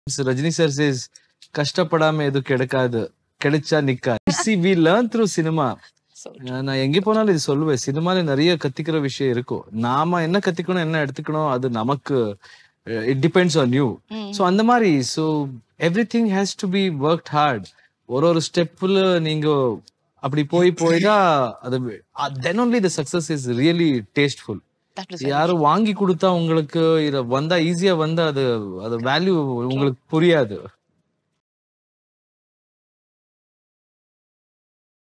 Rajini sir chase கஷ்டப்படாம எதுவும் கிடைக்காது கிடைச்சா நிக்காது see we learn through cinema So நான் எங்க போனாலும் இது சொல்லுவேன் சினிமால நிறைய கத்துக்கிற விஷயம் இருக்கும் நாம என்ன கத்துக்கணும் என்ன எடுத்துக்கணும் அது நமக்கு it depends on you hmm. So அந்த மாதிரி so every thing has to be work hard ஒரு ஒரு ஸ்டெப்ல நீங்க அப்படி போய் போய் தான் அது then only the success is really tasteful that was யாரும் வாங்கி கொடுத்தா உங்களுக்கு இத வந்தா ஈஸியா வந்தா அது அது வேல்யூ உங்களுக்கு புரியாது